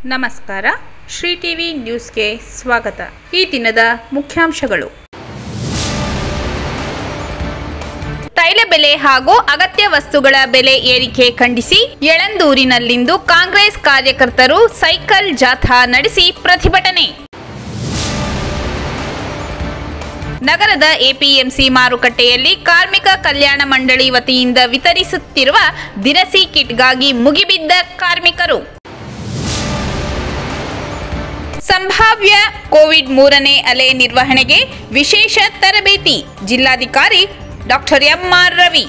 ನಮಸ್ಕಾರ ಶ್ರೀ ಟಿವಿ ನ್ಯೂಸ್ಗೆ ಸ್ವಾಗತ ಈ ದಿನದ ಮುಖ್ಯಾಂಶಗಳು ತೈಲ ಬೆಲೆ ಹಾಗೂ ಅಗತ್ಯ ವಸ್ತುಗಳ ಬೆಲೆ ಏರಿಕೆ ಖಂಡಿಸಿ ಯಳಂದೂರಿನಲ್ಲಿಂದು ಕಾಂಗ್ರೆಸ್ ಕಾರ್ಯಕರ್ತರು ಸೈಕಲ್ ಜಾಥಾ ನಡೆಸಿ ಪ್ರತಿಭಟನೆ ನಗರದ ಎಪಿಎಂಸಿ ಮಾರುಕಟ್ಟೆಯಲ್ಲಿ ಕಾರ್ಮಿಕ ಕಲ್ಯಾಣ ಮಂಡಳಿ ವತಿಯಿಂದ ವಿತರಿಸುತ್ತಿರುವ ದಿನಸಿ ಕಿಟ್ಗಾಗಿ ಮುಗಿಬಿದ್ದ ಕಾರ್ಮಿಕರು ಸಂಭಾವ್ಯ ಕೋವಿಡ್ ಮೂರನೇ ಅಲೆ ನಿರ್ವಹಣೆಗೆ ವಿಶೇಷ ತರಬೇತಿ ಜಿಲ್ಲಾಧಿಕಾರಿ ಡಾಕ್ಟರ್ ಎಂಆರ್ ರವಿ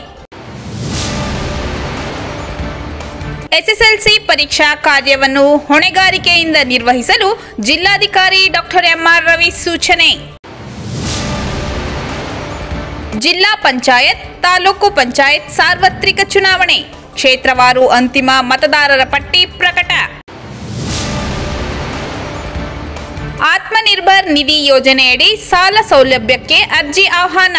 ಎಸ್ಎಸ್ಎಲ್ಸಿ ಪರೀಕ್ಷಾ ಕಾರ್ಯವನ್ನು ಹೊಣೆಗಾರಿಕೆಯಿಂದ ನಿರ್ವಹಿಸಲು ಜಿಲ್ಲಾಧಿಕಾರಿ ಡಾಕ್ಟರ್ ಎಂಆರ್ ರವಿ ಸೂಚನೆ ಜಿಲ್ಲಾ ಪಂಚಾಯತ್ ತಾಲೂಕು ಪಂಚಾಯತ್ ಸಾರ್ವತ್ರಿಕ ಚುನಾವಣೆ ಕ್ಷೇತ್ರವಾರು ಅಂತಿಮ ಮತದಾರರ ಪಟ್ಟಿ ಪ್ರಕಟ ಆತ್ಮನಿರ್ಭರ್ ನಿಧಿ ಯೋಜನೆಯಡಿ ಸಾಲ ಸೌಲಭ್ಯಕ್ಕೆ ಅರ್ಜಿ ಆಹ್ವಾನ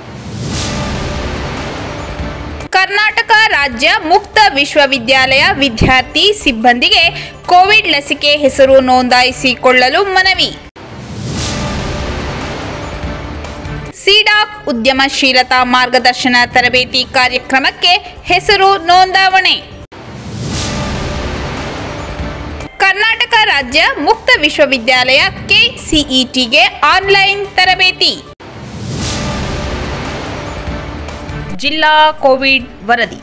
ಕರ್ನಾಟಕ ರಾಜ್ಯ ಮುಕ್ತ ವಿಶ್ವವಿದ್ಯಾಲಯ ವಿದ್ಯಾರ್ಥಿ ಸಿಬ್ಬಂದಿಗೆ ಕೋವಿಡ್ ಲಸಿಕೆ ಹೆಸರು ನೋಂದಾಯಿಸಿಕೊಳ್ಳಲು ಮನವಿ ಸಿಡಾಕ್ ಉದ್ಯಮಶೀಲತಾ ಮಾರ್ಗದರ್ಶನ ತರಬೇತಿ ಕಾರ್ಯಕ್ರಮಕ್ಕೆ ಹೆಸರು ನೋಂದಾವಣೆ ಕರ್ನಾಟಕ ರಾಜ್ಯ ಮುಕ್ತ ವಿಶ್ವವಿದ್ಯಾಲಯ ಕೆಸಿಇಟಿಗೆ ಆನ್ಲೈನ್ ತರಬೇತಿ ಜಿಲ್ಲಾ ಕೋವಿಡ್ ವರದಿ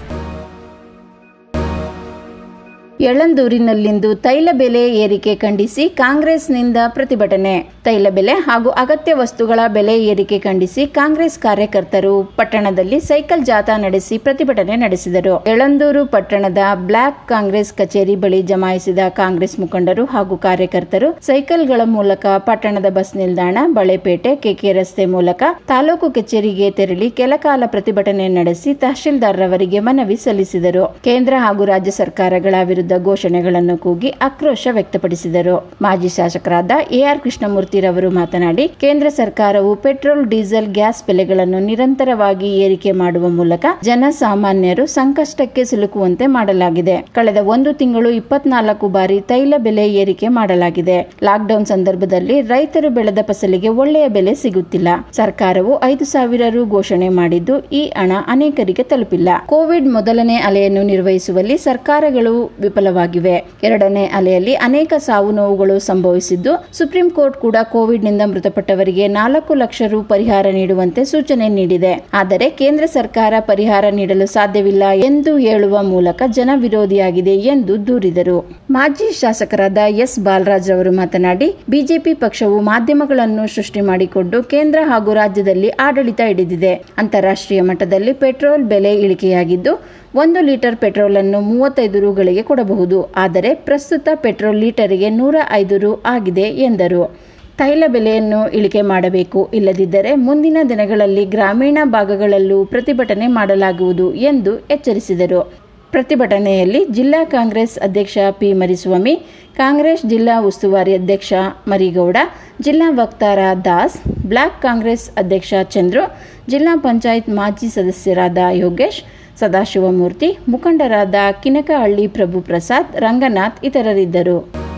ಯಳಂದೂರಿನಲ್ಲಿಂದು ತೈಲ ಬೆಲೆ ಏರಿಕೆ ಖಂಡಿಸಿ ಕಾಂಗ್ರೆಸ್ನಿಂದ ಪ್ರತಿಭಟನೆ ತೈಲ ಬೆಲೆ ಹಾಗೂ ಅಗತ್ಯ ವಸ್ತುಗಳ ಬೆಲೆ ಏರಿಕೆ ಖಂಡಿಸಿ ಕಾಂಗ್ರೆಸ್ ಕಾರ್ಯಕರ್ತರು ಪಟ್ಟಣದಲ್ಲಿ ಸೈಕಲ್ ಜಾಥಾ ನಡೆಸಿ ಪ್ರತಿಭಟನೆ ನಡೆಸಿದರು ಯಳಂದೂರು ಪಟ್ಟಣದ ಬ್ಲಾಕ್ ಕಾಂಗ್ರೆಸ್ ಕಚೇರಿ ಬಳಿ ಜಮಾಯಿಸಿದ ಕಾಂಗ್ರೆಸ್ ಮುಖಂಡರು ಹಾಗೂ ಕಾರ್ಯಕರ್ತರು ಸೈಕಲ್ಗಳ ಮೂಲಕ ಪಟ್ಟಣದ ಬಸ್ ನಿಲ್ದಾಣ ಬಳೆಪೇಟೆ ಕೆಕೆ ರಸ್ತೆ ಮೂಲಕ ತಾಲೂಕು ಕಚೇರಿಗೆ ತೆರಳಿ ಕೆಲಕಾಲ ಪ್ರತಿಭಟನೆ ನಡೆಸಿ ತಹಶೀಲ್ದಾರ್ರವರಿಗೆ ಮನವಿ ಸಲ್ಲಿಸಿದರು ಕೇಂದ್ರ ಹಾಗೂ ರಾಜ್ಯ ಸರ್ಕಾರಗಳ ವಿರುದ್ಧ ಘೋಷಣೆಗಳನ್ನು ಕೂಗಿ ಆಕ್ರೋಶ ವ್ಯಕ್ತಪಡಿಸಿದರು ಮಾಜಿ ಶಾಸಕರಾದ ಎಆರ್ ಕೃಷ್ಣಮೂರ್ತಿರವರು ಮಾತನಾಡಿ ಕೇಂದ್ರ ಸರ್ಕಾರವು ಪೆಟ್ರೋಲ್ ಡೀಸೆಲ್ ಗ್ಯಾಸ್ ಬೆಲೆಗಳನ್ನು ನಿರಂತರವಾಗಿ ಏರಿಕೆ ಮಾಡುವ ಮೂಲಕ ಜನಸಾಮಾನ್ಯರು ಸಂಕಷ್ಟಕ್ಕೆ ಸಿಲುಕುವಂತೆ ಮಾಡಲಾಗಿದೆ ಕಳೆದ ಒಂದು ತಿಂಗಳು ಇಪ್ಪತ್ನಾಲ್ಕು ಬಾರಿ ತೈಲ ಬೆಲೆ ಏರಿಕೆ ಮಾಡಲಾಗಿದೆ ಲಾಕ್ಡೌನ್ ಸಂದರ್ಭದಲ್ಲಿ ರೈತರು ಬೆಳೆದ ಫಸಲಿಗೆ ಒಳ್ಳೆಯ ಬೆಲೆ ಸಿಗುತ್ತಿಲ್ಲ ಸರ್ಕಾರವು ಐದು ಸಾವಿರ ರು ಘೋಷಣೆ ಮಾಡಿದ್ದು ಈ ಹಣ ಅನೇಕರಿಗೆ ತಲುಪಿಲ್ಲ ಕೋವಿಡ್ ಮೊದಲನೇ ಅಲೆಯನ್ನು ನಿರ್ವಹಿಸುವಲ್ಲಿ ಸರ್ಕಾರಗಳು ವಿಫಲವಾಗಿವೆ ಎರಡನೇ ಅಲೆಯಲ್ಲಿ ಅನೇಕ ಸಾವು ನೋವುಗಳು ಸಂಭವಿಸಿದ್ದು ಸುಪ್ರೀಂ ಕೋರ್ಟ್ ಕೂಡ ಕೋವಿಡ್ ನಿಂದ ಮೃತಪಟ್ಟವರಿಗೆ ನಾಲ್ಕು ಲಕ್ಷ ರು ಪರಿಹಾರ ನೀಡುವಂತೆ ಸೂಚನೆ ನೀಡಿದೆ ಆದರೆ ಕೇಂದ್ರ ಸರ್ಕಾರ ಪರಿಹಾರ ನೀಡಲು ಸಾಧ್ಯವಿಲ್ಲ ಎಂದು ಹೇಳುವ ಮೂಲಕ ಜನ ವಿರೋಧಿಯಾಗಿದೆ ಎಂದು ದೂರಿದರು ಮಾಜಿ ಶಾಸಕರಾದ ಎಸ್ ಬಾಲರಾಜ್ ಅವರು ಮಾತನಾಡಿ ಬಿಜೆಪಿ ಪಕ್ಷವು ಮಾಧ್ಯಮಗಳನ್ನು ಸೃಷ್ಟಿ ಮಾಡಿಕೊಂಡು ಕೇಂದ್ರ ಹಾಗೂ ರಾಜ್ಯದಲ್ಲಿ ಆಡಳಿತ ಹಿಡಿದಿದೆ ಅಂತಾರಾಷ್ಟ್ರೀಯ ಮಟ್ಟದಲ್ಲಿ ಪೆಟ್ರೋಲ್ ಬೆಲೆ ಇಳಿಕೆಯಾಗಿದ್ದು ಒಂದು ಲೀಟರ್ ಪೆಟ್ರೋಲ್ ಅನ್ನು ಮೂವತ್ತೈದು ರುಗಳಿಗೆ ಕೊಡಬಹುದು ಆದರೆ ಪ್ರಸ್ತುತ ಪೆಟ್ರೋಲ್ ಲೀಟರಿಗೆ ನೂರ ಐದು ರು ಆಗಿದೆ ಎಂದರು ತೈಲ ಬೆಲೆಯನ್ನು ಇಳಿಕೆ ಮಾಡಬೇಕು ಇಲ್ಲದಿದ್ದರೆ ಮುಂದಿನ ದಿನಗಳಲ್ಲಿ ಗ್ರಾಮೀಣ ಭಾಗಗಳಲ್ಲೂ ಪ್ರತಿಭಟನೆ ಮಾಡಲಾಗುವುದು ಎಂದು ಎಚ್ಚರಿಸಿದರು ಪ್ರತಿಭಟನೆಯಲ್ಲಿ ಜಿಲ್ಲಾ ಕಾಂಗ್ರೆಸ್ ಅಧ್ಯಕ್ಷ ಪಿ ಮರಿಸ್ವಾಮಿ ಕಾಂಗ್ರೆಸ್ ಜಿಲ್ಲಾ ಉಸ್ತುವಾರಿ ಅಧ್ಯಕ್ಷ ಮರಿಗೌಡ ಜಿಲ್ಲಾ ವಕ್ತಾರ ದಾಸ್ ಬ್ಲಾಕ್ ಕಾಂಗ್ರೆಸ್ ಅಧ್ಯಕ್ಷ ಚಂದ್ರು ಜಿಲ್ಲಾ ಪಂಚಾಯತ್ ಮಾಜಿ ಸದಸ್ಯರಾದ ಯೋಗೇಶ್ ಸದಾಶಿವಮೂರ್ತಿ ಮುಖಂಡರಾದ ಕಿನಕಹಳ್ಳಿ ಪ್ರಭು ಪ್ರಸಾದ್ ರಂಗನಾಥ್ ಇತರರಿದ್ದರು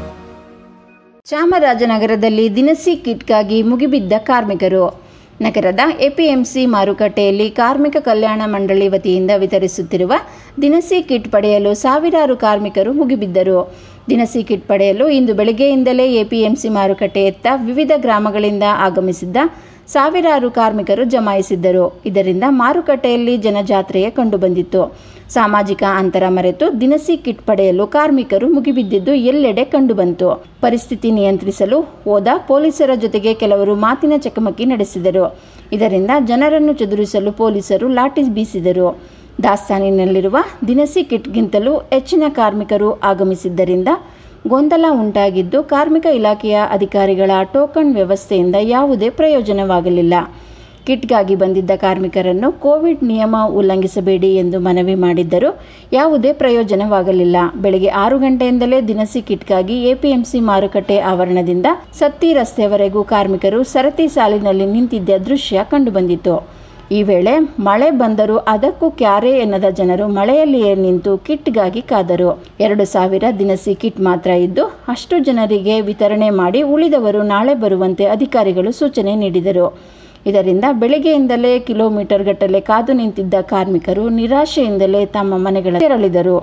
ಚಾಮರಾಜನಗರದಲ್ಲಿ ದಿನಸಿ ಕಿಟ್ಗಾಗಿ ಮುಗಿಬಿದ್ದ ಕಾರ್ಮಿಕರು ನಗರದ ಎಪಿಎಂಸಿ ಮಾರುಕಟ್ಟೆಯಲ್ಲಿ ಕಾರ್ಮಿಕ ಕಲ್ಯಾಣ ಮಂಡಳಿ ವತಿಯಿಂದ ವಿತರಿಸುತ್ತಿರುವ ದಿನಸಿ ಕಿಟ್ ಪಡೆಯಲು ಸಾವಿರಾರು ಕಾರ್ಮಿಕರು ಮುಗಿಬಿದ್ದರು ದಿನಸಿ ಕಿಟ್ ಪಡೆಯಲು ಇಂದು ಬೆಳಗ್ಗೆಯಿಂದಲೇ ಎಪಿಎಂಸಿ ಮಾರುಕಟ್ಟೆಯತ್ತ ವಿವಿಧ ಗ್ರಾಮಗಳಿಂದ ಆಗಮಿಸಿದ್ದ ಸಾವಿರಾರು ಕಾರ್ಮಿಕರು ಜಮಾಯಿಸಿದ್ದರು ಇದರಿಂದ ಮಾರುಕಟ್ಟೆಯಲ್ಲಿ ಜನಜಾತ್ರೆಯೇ ಕಂಡುಬಂದಿತ್ತು ಸಾಮಾಜಿಕ ಅಂತರ ಮರೆತು ದಿನಸಿ ಕಿಟ್ ಪಡೆಯಲು ಕಾರ್ಮಿಕರು ಮುಗಿಬಿದ್ದಿದ್ದು ಎಲ್ಲೆಡೆ ಕಂಡುಬಂತು ಪರಿಸ್ಥಿತಿ ನಿಯಂತ್ರಿಸಲು ಹೋದ ಪೊಲೀಸರ ಜೊತೆಗೆ ಕೆಲವರು ಮಾತಿನ ಚಕಮಕಿ ನಡೆಸಿದರು ಇದರಿಂದ ಜನರನ್ನು ಚದುರಿಸಲು ಪೊಲೀಸರು ಲಾಠಿ ಬೀಸಿದರು ದಾಸ್ತಾನಿನಲ್ಲಿರುವ ದಿನಸಿ ಕಿಟ್ಗಿಂತಲೂ ಹೆಚ್ಚಿನ ಕಾರ್ಮಿಕರು ಆಗಮಿಸಿದ್ದರಿಂದ ಗೊಂದಲ ಉಂಟಾಗಿದ್ದು ಕಾರ್ಮಿಕ ಇಲಾಖೆಯ ಅಧಿಕಾರಿಗಳ ಟೋಕನ್ ವ್ಯವಸ್ಥೆಯಿಂದ ಯಾವುದೇ ಪ್ರಯೋಜನವಾಗಲಿಲ್ಲ ಕಿಟ್ಗಾಗಿ ಬಂದಿದ್ದ ಕಾರ್ಮಿಕರನ್ನು ಕೋವಿಡ್ ನಿಯಮ ಉಲ್ಲಂಘಿಸಬೇಡಿ ಎಂದು ಮನವಿ ಮಾಡಿದ್ದರೂ ಯಾವುದೇ ಪ್ರಯೋಜನವಾಗಲಿಲ್ಲ ಬೆಳಗ್ಗೆ ಆರು ಗಂಟೆಯಿಂದಲೇ ದಿನಸಿ ಕಿಟ್ಗಾಗಿ ಎಪಿಎಂಸಿ ಮಾರುಕಟ್ಟೆ ಆವರಣದಿಂದ ಸತ್ತಿ ರಸ್ತೆಯವರೆಗೂ ಕಾರ್ಮಿಕರು ಸರತಿ ಸಾಲಿನಲ್ಲಿ ನಿಂತಿದ್ದ ದೃಶ್ಯ ಕಂಡುಬಂದಿತು ಈ ವೇಳೆ ಮಳೆ ಬಂದರೂ ಅದಕ್ಕೂ ಕ್ಯಾರೆ ಎನ್ನದ ಜನರು ಮಳೆಯಲ್ಲಿಯೇ ನಿಂತು ಕಿಟ್ಗಾಗಿ ಕಾದರು ಎರಡು ಸಾವಿರ ದಿನಸಿ ಕಿಟ್ ಮಾತ್ರ ಇದ್ದು ಅಷ್ಟು ಜನರಿಗೆ ವಿತರಣೆ ಮಾಡಿ ಉಳಿದವರು ನಾಳೆ ಬರುವಂತೆ ಅಧಿಕಾರಿಗಳು ಸೂಚನೆ ನೀಡಿದರು ಇದರಿಂದ ಬೆಳಗ್ಗೆಯಿಂದಲೇ ಕಿಲೋಮೀಟರ್ ಗಟ್ಟಲೆ ಕಾದು ನಿಂತಿದ್ದ ಕಾರ್ಮಿಕರು ನಿರಾಶೆಯಿಂದಲೇ ತಮ್ಮ ಮನೆಗಳ ತೆರಳಿದರು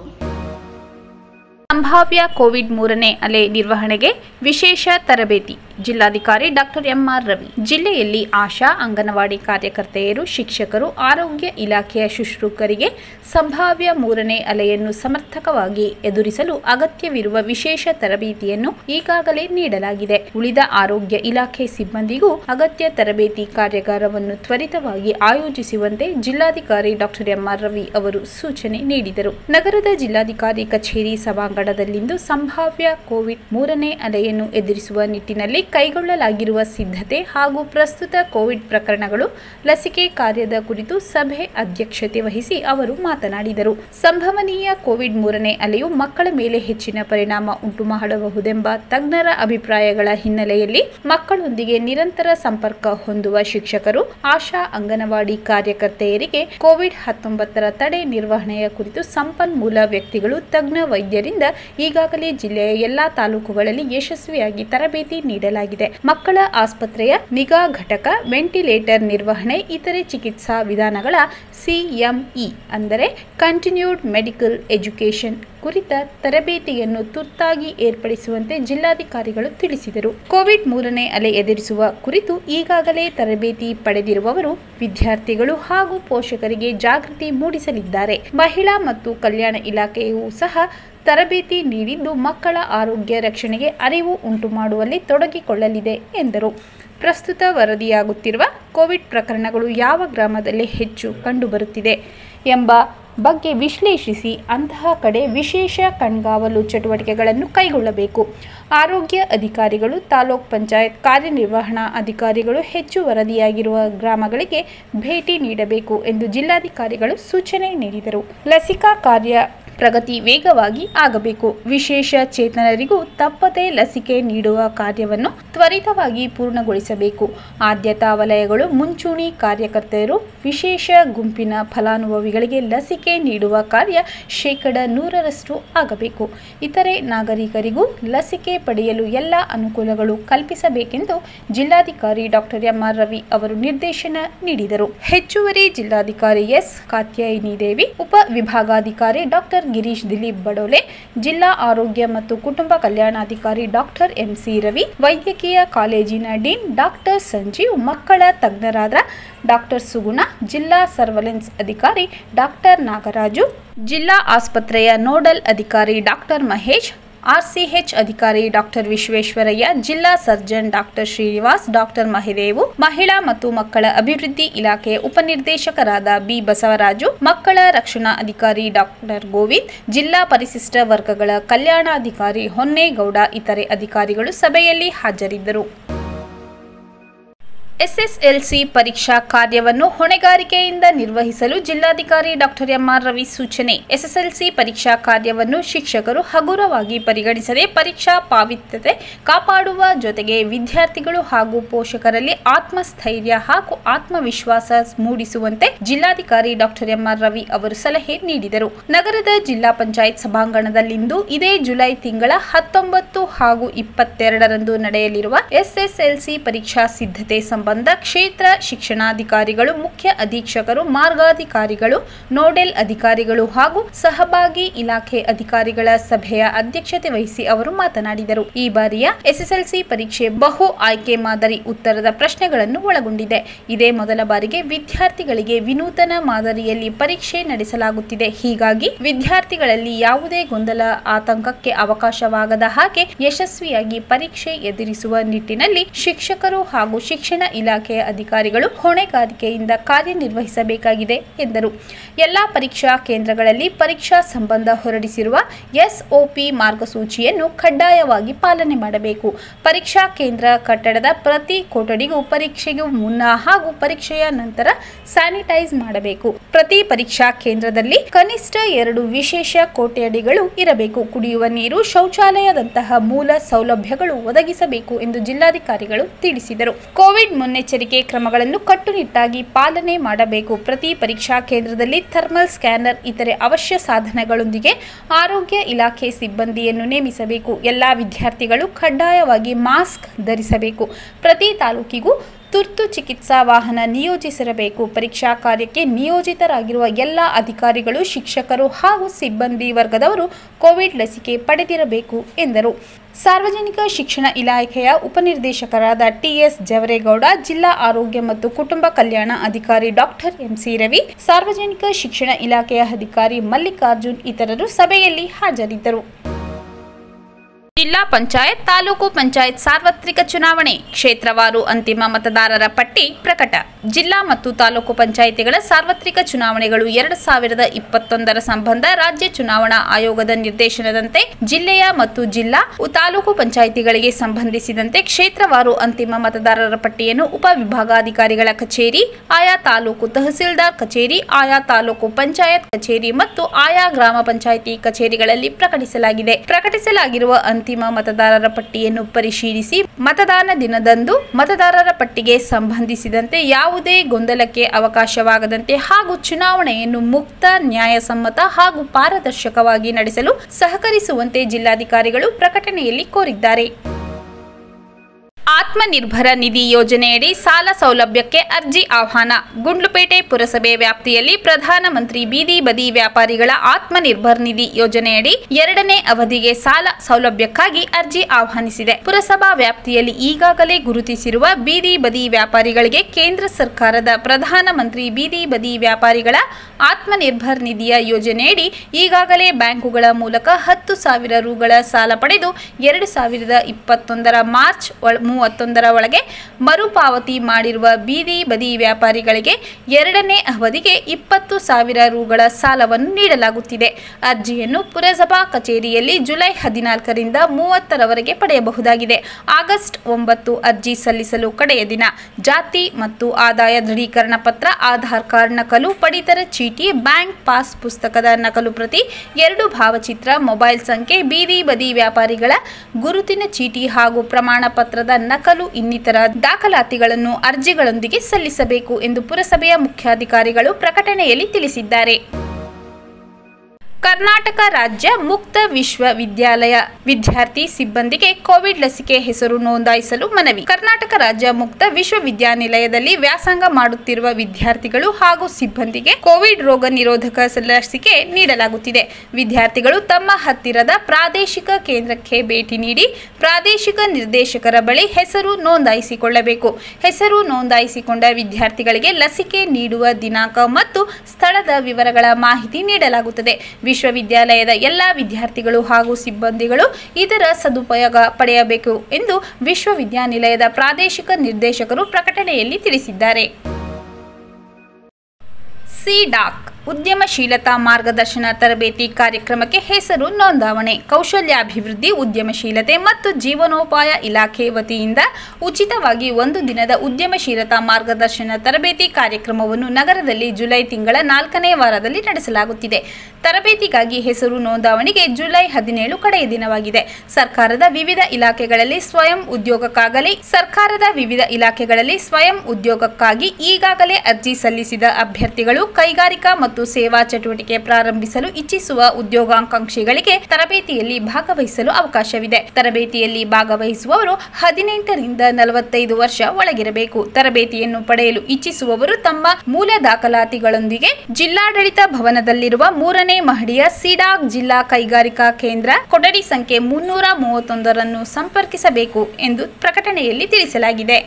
ಸಂಭಾವ್ಯ ಕೋವಿಡ್ ಮೂರನೇ ಅಲೆ ನಿರ್ವಹಣೆಗೆ ವಿಶೇಷ ತರಬೇತಿ ಜಿಲ್ಲಾಧಿಕಾರಿ ಡಾಕ್ಟರ್ ಎಂಆರ್ ರವಿ ಜಿಲ್ಲೆಯಲ್ಲಿ ಆಶಾ ಅಂಗನವಾಡಿ ಕಾರ್ಯಕರ್ತೆಯರು ಶಿಕ್ಷಕರು ಆರೋಗ್ಯ ಇಲಾಖೆಯ ಶುಶ್ರೂಷಕರಿಗೆ ಸಂಭಾವ್ಯ ಮೂರನೇ ಅಲೆಯನ್ನು ಸಮರ್ಥಕವಾಗಿ ಎದುರಿಸಲು ಅಗತ್ಯವಿರುವ ವಿಶೇಷ ತರಬೇತಿಯನ್ನು ಈಗಾಗಲೇ ನೀಡಲಾಗಿದೆ ಉಳಿದ ಆರೋಗ್ಯ ಇಲಾಖೆ ಸಿಬ್ಬಂದಿಗೂ ಅಗತ್ಯ ತರಬೇತಿ ಕಾರ್ಯಾಗಾರವನ್ನು ತ್ವರಿತವಾಗಿ ಆಯೋಜಿಸುವಂತೆ ಜಿಲ್ಲಾಧಿಕಾರಿ ಡಾಕ್ಟರ್ ಎಂಆರ್ ರವಿ ಅವರು ಸೂಚನೆ ನೀಡಿದರು ನಗರದ ಜಿಲ್ಲಾಧಿಕಾರಿ ಕಚೇರಿ ಸಭಾಂಗಣದಲ್ಲಿಂದು ಸಂಭಾವ್ಯ ಕೋವಿಡ್ ಮೂರನೇ ಅಲೆಯನ್ನು ಎದುರಿಸುವ ನಿಟ್ಟಿನಲ್ಲಿ ಕೈಗೊಳ್ಳಲಾಗಿರುವ ಸಿದ್ಧತೆ ಹಾಗೂ ಪ್ರಸ್ತುತ ಕೋವಿಡ್ ಪ್ರಕರಣಗಳು ಲಸಿಕೆ ಕಾರ್ಯದ ಕುರಿತು ಸಭೆ ಅಧ್ಯಕ್ಷತೆ ವಹಿಸಿ ಅವರು ಮಾತನಾಡಿದರು ಸಂಭವನೀಯ ಕೋವಿಡ್ ಮೂರನೇ ಅಲೆಯು ಮಕ್ಕಳ ಮೇಲೆ ಹೆಚ್ಚಿನ ಪರಿಣಾಮ ಉಂಟು ಮಾಡಬಹುದೆಂಬ ತಜ್ಞರ ಅಭಿಪ್ರಾಯಗಳ ಹಿನ್ನೆಲೆಯಲ್ಲಿ ಮಕ್ಕಳೊಂದಿಗೆ ನಿರಂತರ ಸಂಪರ್ಕ ಹೊಂದುವ ಶಿಕ್ಷಕರು ಆಶಾ ಅಂಗನವಾಡಿ ಕಾರ್ಯಕರ್ತೆಯರಿಗೆ ಕೋವಿಡ್ ಹತ್ತೊಂಬತ್ತರ ತಡೆ ನಿರ್ವಹಣೆಯ ಕುರಿತು ಸಂಪನ್ಮೂಲ ವ್ಯಕ್ತಿಗಳು ತಜ್ಞ ವೈದ್ಯರಿಂದ ಈಗಾಗಲೇ ಜಿಲ್ಲೆಯ ಎಲ್ಲಾ ತಾಲೂಕುಗಳಲ್ಲಿ ಯಶಸ್ವಿಯಾಗಿ ತರಬೇತಿ ನೀಡಲಾಗಿದೆ ಮಕ್ಕಳ ಆಸ್ಪತ್ರೆಯ ನಿಗಾ ಘಟಕ ವೆಂಟಿಲೇಟರ್ ನಿರ್ವಹಣೆ ಇತರೆ ಚಿಕಿತ್ಸಾ ವಿಧಾನಗಳ ಸಿಎಂಇ ಅಂದರೆ ಕಂಟಿನ್ಯೂಡ್ ಮೆಡಿಕಲ್ ಎಜುಕೇಷನ್ ಕುರಿತ ತರಬೇತಿಯನ್ನು ತುರ್ತಾಗಿ ಏರ್ಪಡಿಸುವಂತೆ ಜಿಲ್ಲಾಧಿಕಾರಿಗಳು ತಿಳಿಸಿದರು ಕೋವಿಡ್ ಮೂರನೇ ಅಲೆ ಎದುರಿಸುವ ಕುರಿತು ಈಗಾಗಲೇ ತರಬೇತಿ ಪಡೆದಿರುವವರು ವಿದ್ಯಾರ್ಥಿಗಳು ಹಾಗೂ ಪೋಷಕರಿಗೆ ಜಾಗೃತಿ ಮೂಡಿಸಲಿದ್ದಾರೆ ಮಹಿಳಾ ಮತ್ತು ಕಲ್ಯಾಣ ಇಲಾಖೆಯೂ ಸಹ ತರಬೇತಿ ನೀಡಿದ್ದು ಮಕ್ಕಳ ಆರೋಗ್ಯ ರಕ್ಷಣೆಗೆ ಅರಿವು ಉಂಟು ಮಾಡುವಲ್ಲಿ ತೊಡಗಿಕೊಳ್ಳಲಿದೆ ಎಂದರು ಪ್ರಸ್ತುತ ವರದಿಯಾಗುತ್ತಿರುವ ಕೋವಿಡ್ ಪ್ರಕರಣಗಳು ಯಾವ ಗ್ರಾಮದಲ್ಲಿ ಹೆಚ್ಚು ಕಂಡುಬರುತ್ತಿದೆ ಎಂಬ ಬಗ್ಗೆ ವಿಶ್ಲೇಷಿಸಿ ಅಂತಹ ಕಡೆ ವಿಶೇಷ ಕಣ್ಗಾವಲು ಚಟುವಟಿಕೆಗಳನ್ನು ಕೈಗೊಳ್ಳಬೇಕು ಆರೋಗ್ಯ ಅಧಿಕಾರಿಗಳು ತಾಲೂಕ್ ಪಂಚಾಯತ್ ಕಾರ್ಯನಿರ್ವಹಣಾ ಅಧಿಕಾರಿಗಳು ಹೆಚ್ಚು ವರದಿಯಾಗಿರುವ ಗ್ರಾಮಗಳಿಗೆ ಭೇಟಿ ನೀಡಬೇಕು ಎಂದು ಜಿಲ್ಲಾಧಿಕಾರಿಗಳು ಸೂಚನೆ ನೀಡಿದರು ಲಸಿಕಾ ಕಾರ್ಯ ಪ್ರಗತಿ ವೇಗವಾಗಿ ಆಗಬೇಕು ವಿಶೇಷ ಚೇತನರಿಗೂ ತಪ್ಪದೇ ಲಸಿಕೆ ನೀಡುವ ಕಾರ್ಯವನ್ನು ತ್ವರಿತವಾಗಿ ಪೂರ್ಣಗೊಳಿಸಬೇಕು ಆದ್ಯತಾ ವಲಯಗಳು ಮುಂಚೂಣಿ ಕಾರ್ಯಕರ್ತೆಯರು ವಿಶೇಷ ಗುಂಪಿನ ಫಲಾನುಭವಿಗಳಿಗೆ ಲಸಿಕೆ ನೀಡುವ ಕಾರ್ಯ ಶೇಕಡ ನೂರರಷ್ಟು ಆಗಬೇಕು ಇತರೆ ನಾಗರಿಕರಿಗೂ ಲಸಿಕೆ ಪಡೆಯಲು ಎಲ್ಲ ಅನುಕೂಲಗಳು ಕಲ್ಪಿಸಬೇಕೆಂದು ಜಿಲ್ಲಾಧಿಕಾರಿ ಡಾಕ್ಟರ್ ಎಂಆರ್ ರವಿ ಅವರು ನಿರ್ದೇಶನ ನೀಡಿದರು ಹೆಚ್ಚುವರಿ ಜಿಲ್ಲಾಧಿಕಾರಿ ಎಸ್ ಕಾತ್ಯಾಯಿನಿ ದೇವಿ ಉಪ ವಿಭಾಗಾಧಿಕಾರಿ ಡಾಕ್ಟರ್ ಗಿರೀಶ್ ದಿಲೀಪ್ ಬಡೋಲೆ ಜಿಲ್ಲಾ ಆರೋಗ್ಯ ಮತ್ತು ಕುಟುಂಬ ಕಲ್ಯಾಣಾಧಿಕಾರಿ ಡಾಕ್ಟರ್ ಎಂಸಿ ರವಿ ವೈದ್ಯಕೀಯ ಕಾಲೇಜಿನ ಡೀನ್ ಡಾಕ್ಟರ್ ಸಂಜೀವ್ ಮಕ್ಕಳ ತಜ್ಞರಾದ ಡಾಕ್ಟರ್ ಸುಗುಣ ಜಿಲ್ಲಾ ಸರ್ವಲೆನ್ಸ್ ಅಧಿಕಾರಿ ಡಾಕ್ಟರ್ ನಾಗರಾಜು ಜಿಲ್ಲಾ ಆಸ್ಪತ್ರೆಯ ನೋಡಲ್ ಅಧಿಕಾರಿ ಡಾಕ್ಟರ್ ಮಹೇಶ್ ಆರ್ಸಿಎಚ್ ಅಧಿಕಾರಿ ಡಾಕ್ಟರ್ ವಿಶ್ವೇಶ್ವರಯ್ಯ ಜಿಲ್ಲಾ surgeon doctor Srinivas doctor Mahidevu ಮಹಿಳಾ ಮತ್ತು ಮಕ್ಕಳ ಅಭಿವೃದ್ಧಿ ಇಲಾಖೆಯ ಉಪನಿರ್ದೇಶಕರಾದ ಬಿ ಬಸವರಾಜು ಮಕ್ಕಳ ರಕ್ಷಣಾ ಅಧಿಕಾರಿ ಡಾಕ್ಟರ್ ಗೋವಿಂದ್ ಜಿಲ್ಲಾ ಪರಿಶಿಷ್ಟ ವರ್ಗಗಳ ಕಲ್ಯಾಣಾಧಿಕಾರಿ ಹೊನ್ನೇಗೌಡ ಇತರೆ ಅಧಿಕಾರಿಗಳು ಸಭೆಯಲ್ಲಿ ಹಾಜರಿದ್ದರು ಎಸ್ಎಸ್ಎಲ್ಸಿ ಪರೀಕ್ಷಾ ಕಾರ್ಯವನ್ನು ಹೊಣೆಗಾರಿಕೆಯಿಂದ ನಿರ್ವಹಿಸಲು ಜಿಲ್ಲಾಧಿಕಾರಿ ಡಾಕ್ಟರ್ ಎಂಆರ್ ರವಿ ಸೂಚನೆ ಎಸ್ಎಸ್ಎಲ್ಸಿ ಪರೀಕ್ಷಾ ಕಾರ್ಯವನ್ನು ಶಿಕ್ಷಕರು ಹಗುರವಾಗಿ ಪರಿಗಣಿಸದೆ ಪರೀಕ್ಷಾ ಪಾವಿತ್ರ್ಯತೆ ಕಾಪಾಡುವ ಜೊತೆಗೆ ವಿದ್ಯಾರ್ಥಿಗಳು ಹಾಗೂ ಪೋಷಕರಲ್ಲಿ ಆತ್ಮಸ್ಥೈರ್ಯ ಹಾಗೂ ಆತ್ಮವಿಶ್ವಾಸ ಮೂಡಿಸುವಂತೆ ಜಿಲ್ಲಾಧಿಕಾರಿ ಡಾಕ್ಟರ್ ಎಂಆರ್ ರವಿ ಅವರು ಸಲಹೆ ನೀಡಿದರು ನಗರದ ಜಿಲ್ಲಾ ಪಂಚಾಯತ್ ಸಭಾಂಗಣದಲ್ಲಿಂದು ಇದೇ ಜುಲೈ ತಿಂಗಳ ಹತ್ತೊಂಬತ್ತು ಹಾಗೂ ಇಪ್ಪತ್ತೆರಡರಂದು ನಡೆಯಲಿರುವ ಎಸ್ಎಸ್ಎಲ್ಸಿ ಪರೀಕ್ಷಾ ಸಿದ್ಧತೆ ಸಂಬಂಧ ಕ್ಷೇತ್ರ ಶಿಕ್ಷಣಾಧಿಕಾರಿಗಳು ಮುಖ್ಯ ಅಧೀಕ್ಷಕರು ಮಾರ್ಗಾಧಿಕಾರಿಗಳು ನೋಡೆಲ್ ಅಧಿಕಾರಿಗಳು ಹಾಗೂ ಸಹಭಾಗಿ ಇಲಾಖೆ ಅಧಿಕಾರಿಗಳ ಸಭೆಯ ಅಧ್ಯಕ್ಷತೆ ವಹಿಸಿ ಅವರು ಮಾತನಾಡಿದರು ಈ ಬಾರಿಯ ಎಸ್ಎಸ್ಎಲ್ಸಿ ಪರೀಕ್ಷೆ ಬಹು ಆಯ್ಕೆ ಮಾದರಿ ಉತ್ತರದ ಪ್ರಶ್ನೆಗಳನ್ನು ಒಳಗೊಂಡಿದೆ ಇದೇ ಮೊದಲ ಬಾರಿಗೆ ವಿದ್ಯಾರ್ಥಿಗಳಿಗೆ ವಿನೂತನ ಮಾದರಿಯಲ್ಲಿ ಪರೀಕ್ಷೆ ನಡೆಸಲಾಗುತ್ತಿದೆ ಹೀಗಾಗಿ ವಿದ್ಯಾರ್ಥಿಗಳಲ್ಲಿ ಯಾವುದೇ ಗೊಂದಲ ಆತಂಕಕ್ಕೆ ಅವಕಾಶವಾಗದ ಹಾಗೆ ಯಶಸ್ವಿಯಾಗಿ ಪರೀಕ್ಷೆ ಎದುರಿಸುವ ನಿಟ್ಟಿನಲ್ಲಿ ಶಿಕ್ಷಕರು ಹಾಗೂ ಶಿಕ್ಷಣ ಇಲಾಖೆಯ ಅಧಿಕಾರಿಗಳು ಹೊಣೆಗಾರಿಕೆಯಿಂದ ಕಾರ್ಯನಿರ್ವಹಿಸಬೇಕಾಗಿದೆ ಎಂದರು ಎಲ್ಲಾ ಪರೀಕ್ಷಾ ಕೇಂದ್ರಗಳಲ್ಲಿ ಪರೀಕ್ಷಾ ಸಂಬಂಧ ಹೊರಡಿಸಿರುವ ಎಸ್ಒಪಿ ಮಾರ್ಗಸೂಚಿಯನ್ನು ಕಡ್ಡಾಯವಾಗಿ ಪಾಲನೆ ಮಾಡಬೇಕು ಪರೀಕ್ಷಾ ಕೇಂದ್ರ ಕಟ್ಟಡದ ಪ್ರತಿ ಕೊಠಡಿಗೂ ಪರೀಕ್ಷೆಗೂ ಮುನ್ನ ಹಾಗೂ ಪರೀಕ್ಷೆಯ ನಂತರ ಸ್ಯಾನಿಟೈಸ್ ಮಾಡಬೇಕು ಪ್ರತಿ ಪರೀಕ್ಷಾ ಕೇಂದ್ರದಲ್ಲಿ ಕನಿಷ್ಠ ಎರಡು ವಿಶೇಷ ಕೊಠಡಿಗಳು ಇರಬೇಕು ಕುಡಿಯುವ ನೀರು ಶೌಚಾಲಯದಂತಹ ಮೂಲ ಸೌಲಭ್ಯಗಳು ಒದಗಿಸಬೇಕು ಎಂದು ಜಿಲ್ಲಾಧಿಕಾರಿಗಳು ತಿಳಿಸಿದರು ಕೋವಿಡ್ ಮುನ್ನ ಮುನ್ನೆಚ್ಚರಿಕೆ ಕ್ರಮಗಳನ್ನು ಕಟ್ಟುನಿಟ್ಟಾಗಿ ಪಾಲನೆ ಮಾಡಬೇಕು ಪ್ರತಿ ಪರೀಕ್ಷಾ ಕೇಂದ್ರದಲ್ಲಿ ಥರ್ಮಲ್ ಸ್ಕ್ಯಾನರ್ ಇತರೆ ಅವಶ್ಯ ಸಾಧನಗಳೊಂದಿಗೆ ಆರೋಗ್ಯ ಇಲಾಖೆ ಸಿಬ್ಬಂದಿಯನ್ನು ನೇಮಿಸಬೇಕು ಎಲ್ಲ ವಿದ್ಯಾರ್ಥಿಗಳು ಕಡ್ಡಾಯವಾಗಿ ಮಾಸ್ಕ್ ಧರಿಸಬೇಕು ಪ್ರತಿ ತಾಲೂಕಿಗೂ ತುರ್ತು ಚಿಕಿತ್ಸಾ ವಾಹನ ನಿಯೋಜಿಸಿರಬೇಕು ಪರೀಕ್ಷಾ ಕಾರ್ಯಕ್ಕೆ ನಿಯೋಜಿತರಾಗಿರುವ ಎಲ್ಲ ಅಧಿಕಾರಿಗಳು ಶಿಕ್ಷಕರು ಹಾಗೂ ಸಿಬ್ಬಂದಿ ವರ್ಗದವರು ಕೋವಿಡ್ ಲಸಿಕೆ ಪಡೆದಿರಬೇಕು ಎಂದರು ಸಾರ್ವಜನಿಕ ಶಿಕ್ಷಣ ಇಲಾಖೆಯ ಉಪನಿರ್ದೇಶಕರಾದ ಟಿಎಸ್ ಜವರೇಗೌಡ ಜಿಲ್ಲಾ ಆರೋಗ್ಯ ಮತ್ತು ಕುಟುಂಬ ಕಲ್ಯಾಣ ಅಧಿಕಾರಿ ಡಾಕ್ಟರ್ ಎಂಸಿ ರವಿ ಸಾರ್ವಜನಿಕ ಶಿಕ್ಷಣ ಇಲಾಖೆಯ ಅಧಿಕಾರಿ ಮಲ್ಲಿಕಾರ್ಜುನ್ ಇತರರು ಸಭೆಯಲ್ಲಿ ಹಾಜರಿದ್ದರು ಜಿಲ್ಲಾ ಪಂಚಾಯತ್ ತಾಲೂಕು ಪಂಚಾಯತ್ ಸಾರ್ವತ್ರಿಕ ಚುನಾವಣೆ ಕ್ಷೇತ್ರವಾರು ಅಂತಿಮ ಮತದಾರರ ಪಟ್ಟಿ ಪ್ರಕಟ ಜಿಲ್ಲಾ ಮತ್ತು ತಾಲೂಕು ಪಂಚಾಯಿತಿಗಳ ಸಾರ್ವತ್ರಿಕ ಚುನಾವಣೆಗಳು ಎರಡು ಸಾವಿರದ ಇಪ್ಪತ್ತೊಂದರ ಸಂಬಂಧ ರಾಜ್ಯ ಚುನಾವಣಾ ಆಯೋಗದ ನಿರ್ದೇಶನದಂತೆ ಜಿಲ್ಲೆಯ ಮತ್ತು ಜಿಲ್ಲಾ ತಾಲೂಕು ಪಂಚಾಯಿತಿಗಳಿಗೆ ಸಂಬಂಧಿಸಿದಂತೆ ಕ್ಷೇತ್ರವಾರು ಅಂತಿಮ ಮತದಾರರ ಪಟ್ಟಿಯನ್ನು ಉಪವಿಭಾಗಾಧಿಕಾರಿಗಳ ಕಚೇರಿ ಆಯಾ ತಾಲೂಕು ತಹಸೀಲ್ದಾರ್ ಕಚೇರಿ ಆಯಾ ತಾಲೂಕು ಪಂಚಾಯತ್ ಕಚೇರಿ ಮತ್ತು ಆಯಾ ಗ್ರಾಮ ಪಂಚಾಯಿತಿ ಕಚೇರಿಗಳಲ್ಲಿ ಪ್ರಕಟಿಸಲಾಗಿದೆ ಪ್ರಕಟಿಸಲಾಗಿರುವ ಅಂತಿಮ ಮತದಾರರ ಪಟ್ಟಿಯನ್ನು ಪರಿಶೀಲಿಸಿ ಮತದಾನ ದಿನದಂದು ಮತದಾರರ ಪಟ್ಟಿಗೆ ಸಂಬಂಧಿಸಿದಂತೆ ಯಾವುದೇ ಗೊಂದಲಕ್ಕೆ ಅವಕಾಶವಾಗದಂತೆ ಹಾಗೂ ಚುನಾವಣೆಯನ್ನು ಮುಕ್ತ ನ್ಯಾಯಸಮ್ಮತ ಹಾಗೂ ಪಾರದರ್ಶಕವಾಗಿ ನಡೆಸಲು ಸಹಕರಿಸುವಂತೆ ಜಿಲ್ಲಾಧಿಕಾರಿಗಳು ಪ್ರಕಟಣೆಯಲ್ಲಿ ಕೋರಿದ್ದಾರೆ ಆತ್ಮನಿರ್ಭರ ನಿಧಿ ಯೋಜನೆಯಡಿ ಸಾಲ ಸೌಲಭ್ಯಕ್ಕೆ ಅರ್ಜಿ ಆಹ್ವಾನ ಗುಂಡ್ಲುಪೇಟೆ ಪುರಸಭೆ ವ್ಯಾಪ್ತಿಯಲ್ಲಿ ಪ್ರಧಾನಮಂತ್ರಿ ಬೀದಿ ಬದಿ ವ್ಯಾಪಾರಿಗಳ ಆತ್ಮನಿರ್ಭರ್ ನಿಧಿ ಯೋಜನೆಯಡಿ ಎರಡನೇ ಅವಧಿಗೆ ಸಾಲ ಸೌಲಭ್ಯಕ್ಕಾಗಿ ಅರ್ಜಿ ಆಹ್ವಾನಿಸಿದೆ ಪುರಸಭಾ ವ್ಯಾಪ್ತಿಯಲ್ಲಿ ಈಗಾಗಲೇ ಗುರುತಿಸಿರುವ ಬೀದಿ ಬದಿ ವ್ಯಾಪಾರಿಗಳಿಗೆ ಕೇಂದ್ರ ಸರ್ಕಾರದ ಪ್ರಧಾನಮಂತ್ರಿ ಬೀದಿ ಬದಿ ವ್ಯಾಪಾರಿಗಳ ಆತ್ಮನಿರ್ಭರ್ ನಿಧಿಯ ಯೋಜನೆಯಡಿ ಈಗಾಗಲೇ ಬ್ಯಾಂಕುಗಳ ಮೂಲಕ ಹತ್ತು ಸಾವಿರ ರುಗಳ ಸಾಲ ಪಡೆದು ಎರಡು ಸಾವಿರದ ಇಪ್ಪತ್ತೊಂದರ ಮಾರ್ಚ್ ಒಳ- ಮೂವತ್ತೊಂದರ ಒಳಗೆ ಮರುಪಾವತಿ ಮಾಡಿರುವ ಬೀದಿ ಬದಿ ವ್ಯಾಪಾರಿಗಳಿಗೆ ಎರಡನೇ ಅವಧಿಗೆ ಇಪ್ಪತ್ತು ಸಾವಿರ ರುಗಳ ಸಾಲವನ್ನು ನೀಡಲಾಗುತ್ತಿದೆ ಅರ್ಜಿಯನ್ನು ಪುರಸಭಾ ಕಚೇರಿಯಲ್ಲಿ ಜುಲೈ ಹದಿನಾಲ್ಕರಿಂದ ಮೂವತ್ತರವರೆಗೆ ಪಡೆಯಬಹುದಾಗಿದೆ ಆಗಸ್ಟ್ ಒಂಬತ್ತು ಅರ್ಜಿ ಸಲ್ಲಿಸಲು ಕಡೆಯ ದಿನ ಜಾತಿ ಮತ್ತು ಆದಾಯ ದೃಢೀಕರಣ ಪತ್ರ ಆಧಾರ್ ಕಾರ್ಡ್ ನಕಲು ಪಡಿತರ ಚೀಟಿ ಬ್ಯಾಂಕ್ ಪಾಸ್ ಪುಸ್ತಕದ ನಕಲು ಪ್ರತಿ ಎರಡು ಭಾವಚಿತ್ರ ಮೊಬೈಲ್ ಸಂಖ್ಯೆ ಬೀದಿ ಬದಿ ವ್ಯಾಪಾರಿಗಳ ಗುರುತಿನ ಚೀಟಿ ಹಾಗೂ ಪ್ರಮಾಣ ಪತ್ರದ ನಕಲು ಇನ್ನಿತರ ದಾಖಲಾತಿಗಳನ್ನು ಅರ್ಜಿಗಳೊಂದಿಗೆ ಸಲ್ಲಿಸಬೇಕು ಎಂದು ಪುರಸಭೆಯ ಮುಖ್ಯಾಧಿಕಾರಿಗಳು ಪ್ರಕಟಣೆಯಲ್ಲಿ ತಿಳಿಸಿದ್ದಾರೆ ಕರ್ನಾಟಕ ರಾಜ್ಯ ಮುಕ್ತ ವಿಶ್ವವಿದ್ಯಾಲಯ ವಿದ್ಯಾರ್ಥಿ ಸಿಬ್ಬಂದಿಗೆ ಕೋವಿಡ್ ಲಸಿಕೆ ಹೆಸರು ನೋಂದಾಯಿಸಲು ಮನವಿ ಕರ್ನಾಟಕ ರಾಜ್ಯ ಮುಕ್ತ ವಿಶ್ವವಿದ್ಯಾನಿಲಯದಲ್ಲಿ ವ್ಯಾಸಂಗ ಮಾಡುತ್ತಿರುವ ವಿದ್ಯಾರ್ಥಿಗಳು ಹಾಗೂ ಸಿಬ್ಬಂದಿಗೆ ಕೋವಿಡ್ ರೋಗ ನಿರೋಧಕ ಲಸಿಕೆ ನೀಡಲಾಗುತ್ತಿದೆ ವಿದ್ಯಾರ್ಥಿಗಳು ತಮ್ಮ ಹತ್ತಿರದ ಪ್ರಾದೇಶಿಕ ಕೇಂದ್ರಕ್ಕೆ ಭೇಟಿ ನೀಡಿ ಪ್ರಾದೇಶಿಕ ನಿರ್ದೇಶಕರ ಬಳಿ ಹೆಸರು ನೋಂದಾಯಿಸಿಕೊಳ್ಳಬೇಕು ಹೆಸರು ನೋಂದಾಯಿಸಿಕೊಂಡ ವಿದ್ಯಾರ್ಥಿಗಳಿಗೆ ಲಸಿಕೆ ನೀಡುವ ದಿನಾಂಕ ಮತ್ತು ಸ್ಥಳದ ವಿವರಗಳ ಮಾಹಿತಿ ನೀಡಲಾಗುತ್ತದೆ ವಿಶ್ವವಿದ್ಯಾಲಯದ ಎಲ್ಲ ವಿದ್ಯಾರ್ಥಿಗಳು ಹಾಗೂ ಸಿಬ್ಬಂದಿಗಳು ಇದರ ಸದುಪಯೋಗ ಪಡೆಯಬೇಕು ಎಂದು ವಿಶ್ವವಿದ್ಯಾನಿಲಯದ ಪ್ರಾದೇಶಿಕ ನಿರ್ದೇಶಕರು ಪ್ರಕಟಣೆಯಲ್ಲಿ ತಿಳಿಸಿದ್ದಾರೆ ಸಿಡಾಕ್ ಉದ್ಯಮಶೀಲತಾ ಮಾರ್ಗದರ್ಶನ ತರಬೇತಿ ಕಾರ್ಯಕ್ರಮಕ್ಕೆ ಹೆಸರು ನೋಂದಾವಣೆ ಕೌಶಲ್ಯಾಭಿವೃದ್ಧಿ ಉದ್ಯಮಶೀಲತೆ ಮತ್ತು ಜೀವನೋಪಾಯ ಇಲಾಖೆ ವತಿಯಿಂದ ಉಚಿತವಾಗಿ ಒಂದು ದಿನದ ಉದ್ಯಮಶೀಲತಾ ಮಾರ್ಗದರ್ಶನ ತರಬೇತಿ ಕಾರ್ಯಕ್ರಮವನ್ನು ನಗರದಲ್ಲಿ ಜುಲೈ ತಿಂಗಳ ನಾಲ್ಕನೇ ವಾರದಲ್ಲಿ ನಡೆಸಲಾಗುತ್ತಿದೆ ತರಬೇತಿಗಾಗಿ ಹೆಸರು ನೋಂದಾವಣೆಗೆ ಜುಲೈ ಹದಿನೇಳು ಕಡೆಯ ದಿನವಾಗಿದೆ ಸರ್ಕಾರದ ವಿವಿಧ ಇಲಾಖೆಗಳಲ್ಲಿ ಸ್ವಯಂ ಉದ್ಯೋಗಕ್ಕಾಗಲಿ ಸರ್ಕಾರದ ವಿವಿಧ ಇಲಾಖೆಗಳಲ್ಲಿ ಸ್ವಯಂ ಉದ್ಯೋಗಕ್ಕಾಗಿ ಈಗಾಗಲೇ ಅರ್ಜಿ ಸಲ್ಲಿಸಿದ ಅಭ್ಯರ್ಥಿಗಳು ಕೈಗಾರಿಕಾ ಮತ್ತು ಸೇವಾ ಚಟುವಟಿಕೆ ಪ್ರಾರಂಭಿಸಲು ಇಚ್ಛಿಸುವ ಉದ್ಯೋಗಾಕಾಂಕ್ಷಿಗಳಿಗೆ ತರಬೇತಿಯಲ್ಲಿ ಭಾಗವಹಿಸಲು ಅವಕಾಶವಿದೆ ತರಬೇತಿಯಲ್ಲಿ ಭಾಗವಹಿಸುವವರು ಹದಿನೆಂಟರಿಂದ ನಲವತ್ತೈದು ವರ್ಷ ಒಳಗಿರಬೇಕು ತರಬೇತಿಯನ್ನು ಪಡೆಯಲು ಇಚ್ಛಿಸುವವರು ತಮ್ಮ ಮೂಲ ದಾಖಲಾತಿಗಳೊಂದಿಗೆ ಜಿಲ್ಲಾಡಳಿತ ಭವನದಲ್ಲಿರುವ ಮೂರನೇ ಮಹಡಿಯ ಸಿಡಾಕ್ ಜಿಲ್ಲಾ ಕೈಗಾರಿಕಾ ಕೇಂದ್ರ ಕೊಠಡಿ ಸಂಖ್ಯೆ ಮುನ್ನೂರ ಮೂವತ್ತೊಂದರನ್ನು ಸಂಪರ್ಕಿಸಬೇಕು ಎಂದು ಪ್ರಕಟಣೆಯಲ್ಲಿ ತಿಳಿಸಲಾಗಿದೆ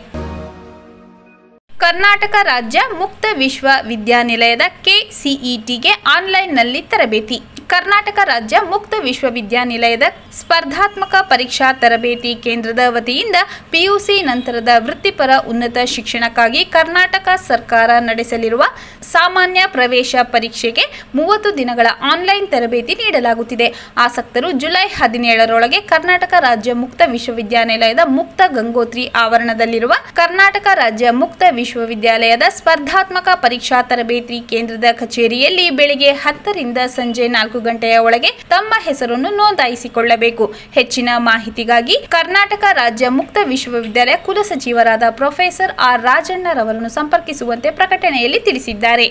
ಕರ್ನಾಟಕ ರಾಜ್ಯ ಮುಕ್ತ ವಿಶ್ವವಿದ್ಯಾನಿಲಯದ ಕೆಸಿಇಟಿಗೆ ಆನ್ಲೈನ್ನಲ್ಲಿ ತರಬೇತಿ ಕರ್ನಾಟಕ ರಾಜ್ಯ ಮುಕ್ತ ವಿಶ್ವವಿದ್ಯಾನಿಲಯದ ಸ್ಪರ್ಧಾತ್ಮಕ ಪರೀಕ್ಷಾ ತರಬೇತಿ ಕೇಂದ್ರದ ವತಿಯಿಂದ ಪಿಯುಸಿ ನಂತರದ ವೃತ್ತಿಪರ ಉನ್ನತ ಶಿಕ್ಷಣಕ್ಕಾಗಿ ಕರ್ನಾಟಕ ಸರ್ಕಾರ ನಡೆಸಲಿರುವ ಸಾಮಾನ್ಯ ಪ್ರವೇಶ ಪರೀಕ್ಷೆಗೆ ಮೂವತ್ತು ದಿನಗಳ ಆನ್ಲೈನ್ ತರಬೇತಿ ನೀಡಲಾಗುತ್ತಿದೆ ಆಸಕ್ತರು ಜುಲೈ ಹದಿನೇಳರೊಳಗೆ ಕರ್ನಾಟಕ ರಾಜ್ಯ ಮುಕ್ತ ವಿಶ್ವವಿದ್ಯಾನಿಲಯದ ಮುಕ್ತ ಗಂಗೋತ್ರಿ ಆವರಣದಲ್ಲಿರುವ ಕರ್ನಾಟಕ ರಾಜ್ಯ ಮುಕ್ತ ವಿಶ್ವವಿದ್ಯಾಲಯದ ಸ್ಪರ್ಧಾತ್ಮಕ ಪರೀಕ್ಷಾ ತರಬೇತಿ ಕೇಂದ್ರದ ಕಚೇರಿಯಲ್ಲಿ ಬೆಳಿಗ್ಗೆ ಹತ್ತರಿಂದ ಸಂಜೆ ನಾಲ್ಕು ಗಂಟೆಯ ಒಳಗೆ ತಮ್ಮ ಹೆಸರನ್ನು ನೋಂದಾಯಿಸಿಕೊಳ್ಳಬೇಕು ಹೆಚ್ಚಿನ ಮಾಹಿತಿಗಾಗಿ ಕರ್ನಾಟಕ ರಾಜ್ಯ ಮುಕ್ತ ವಿಶ್ವವಿದ್ಯಾಲಯ ಕುಲಸಚಿವರಾದ ಪ್ರೊಫೆಸರ್ ಆರ್ ರಾಜಣ್ಣರವರನ್ನು ಸಂಪರ್ಕಿಸುವಂತೆ ಪ್ರಕಟಣೆಯಲ್ಲಿ ತಿಳಿಸಿದ್ದಾರೆ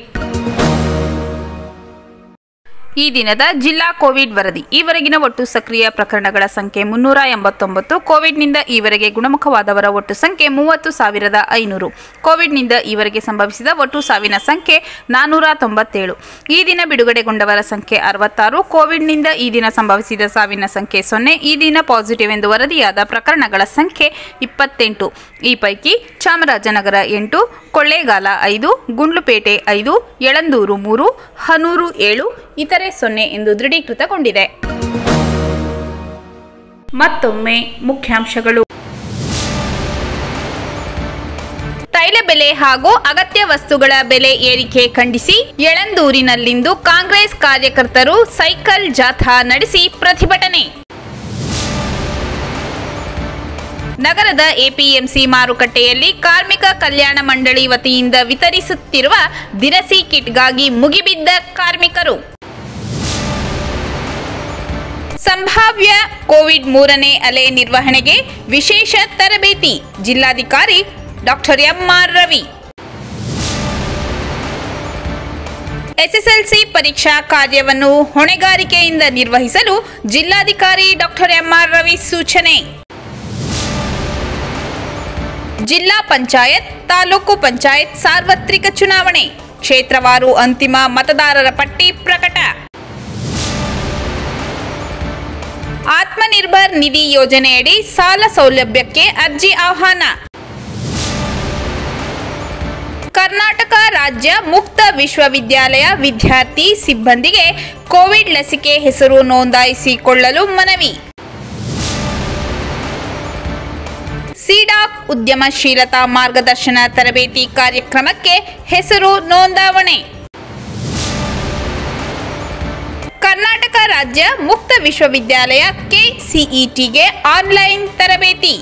ಈ ದಿನದ ಜಿಲ್ಲಾ ಕೋವಿಡ್ ವರದಿ ಈವರೆಗಿನ ಒಟ್ಟು ಸಕ್ರಿಯ ಪ್ರಕರಣಗಳ ಸಂಖ್ಯೆ ಮುನ್ನೂರ ಎಂಬತ್ತೊಂಬತ್ತು ಕೋವಿಡ್ನಿಂದ ಈವರೆಗೆ ಗುಣಮುಖವಾದವರ ಒಟ್ಟು ಸಂಖ್ಯೆ ಮೂವತ್ತು ಸಾವಿರದ ಐನೂರು ಕೋವಿಡ್ನಿಂದ ಈವರೆಗೆ ಸಂಭವಿಸಿದ ಒಟ್ಟು ಸಾವಿನ ಸಂಖ್ಯೆ ನಾನ್ನೂರ ತೊಂಬತ್ತೇಳು ಈ ದಿನ ಬಿಡುಗಡೆಗೊಂಡವರ ಸಂಖ್ಯೆ ಅರವತ್ತಾರು ಕೋವಿಡ್ನಿಂದ ಈ ದಿನ ಸಂಭವಿಸಿದ ಸಾವಿನ ಸಂಖ್ಯೆ ಸೊನ್ನೆ ಈ ದಿನ ಪಾಸಿಟಿವ್ ಎಂದು ವರದಿಯಾದ ಪ್ರಕರಣಗಳ ಸಂಖ್ಯೆ ಇಪ್ಪತ್ತೆಂಟು ಈ ಪೈಕಿ ಚಾಮರಾಜನಗರ ಎಂಟು ಕೊಳ್ಳೇಗಾಲ ಐದು ಗುಂಡ್ಲುಪೇಟೆ ಐದು ಯಳಂದೂರು ಮೂರು ಹನೂರು ಏಳು ಇತರೆ ಸೊನ್ನೆ ಎಂದು ದೃಢೀಕೃತಗೊಂಡಿದೆ ಮತ್ತೊಮ್ಮೆ ಮುಖ್ಯಾಂಶಗಳು ತೈಲ ಬೆಲೆ ಹಾಗೂ ಅಗತ್ಯ ವಸ್ತುಗಳ ಬೆಲೆ ಏರಿಕೆ ಖಂಡಿಸಿ ಯಳಂದೂರಿನಲ್ಲಿಂದು ಕಾಂಗ್ರೆಸ್ ಕಾರ್ಯಕರ್ತರು ಸೈಕಲ್ ಜಾಥಾ ನಡೆಸಿ ಪ್ರತಿಭಟನೆ ನಗರದ ಎಪಿಎಂಸಿ ಮಾರುಕಟ್ಟೆಯಲ್ಲಿ ಕಾರ್ಮಿಕ ಕಲ್ಯಾಣ ಮಂಡಳಿ ವತಿಯಿಂದ ವಿತರಿಸುತ್ತಿರುವ ದಿನಸಿ ಕಿಟ್ಗಾಗಿ ಮುಗಿಬಿದ್ದ ಕಾರ್ಮಿಕರು ಸಂಭಾವ್ಯ ಕೋವಿಡ್ ಮೂರನೇ ಅಲೆ ನಿರ್ವಹಣೆಗೆ ವಿಶೇಷ ತರಬೇತಿ ಜಿಲ್ಲಾಧಿಕಾರಿ ಡಾಕ್ಟರ್ ಎಂಆರ್ ರವಿ ಎಸ್ಎಸ್ಎಲ್ಸಿ ಪರೀಕ್ಷಾ ಕಾರ್ಯವನ್ನು ಹೊಣೆಗಾರಿಕೆಯಿಂದ ನಿರ್ವಹಿಸಲು ಜಿಲ್ಲಾಧಿಕಾರಿ ಡಾಕ್ಟರ್ ಎಂಆರ್ ರವಿ ಸೂಚನೆ ಜಿಲ್ಲಾ ಪಂಚಾಯತ್ ತಾಲೂಕು ಪಂಚಾಯತ್ ಸಾರ್ವತ್ರಿಕ ಚುನಾವಣೆ ಕ್ಷೇತ್ರವಾರು ಅಂತಿಮ ಮತದಾರರ ಪಟ್ಟಿ ಪ್ರಕಟ ಆತ್ಮನಿರ್ಭರ್ ನಿಧಿ ಯೋಜನೆಯಡಿ ಸಾಲ ಸೌಲಭ್ಯಕ್ಕೆ ಅರ್ಜಿ ಆಹ್ವಾನ ಕರ್ನಾಟಕ ರಾಜ್ಯ ಮುಕ್ತ ವಿಶ್ವವಿದ್ಯಾಲಯ ವಿದ್ಯಾರ್ಥಿ ಸಿಬ್ಬಂದಿಗೆ ಕೋವಿಡ್ ಲಸಿಕೆ ಹೆಸರು ನೋಂದಾಯಿಸಿಕೊಳ್ಳಲು ಮನವಿ ಸಿಡಾಕ್ ಉದ್ಯಮಶೀಲತಾ ಮಾರ್ಗದರ್ಶನ ತರಬೇತಿ ಕಾರ್ಯಕ್ರಮಕ್ಕೆ ಹೆಸರು ನೋಂದಾವಣೆ ಕರ್ನಾಟಕ ರಾಜ್ಯ ಮುಕ್ತ ವಿಶ್ವವಿದ್ಯಾಲಯ ಕೆಸಿಇಟಿಗೆ ಆನ್ಲೈನ್ ತರಬೇತಿ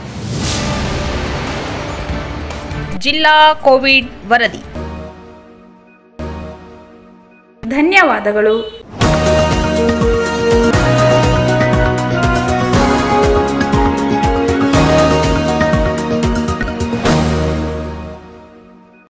ಜಿಲ್ಲಾ ಕೋವಿಡ್ ವರದಿ ಧನ್ಯವಾದಗಳು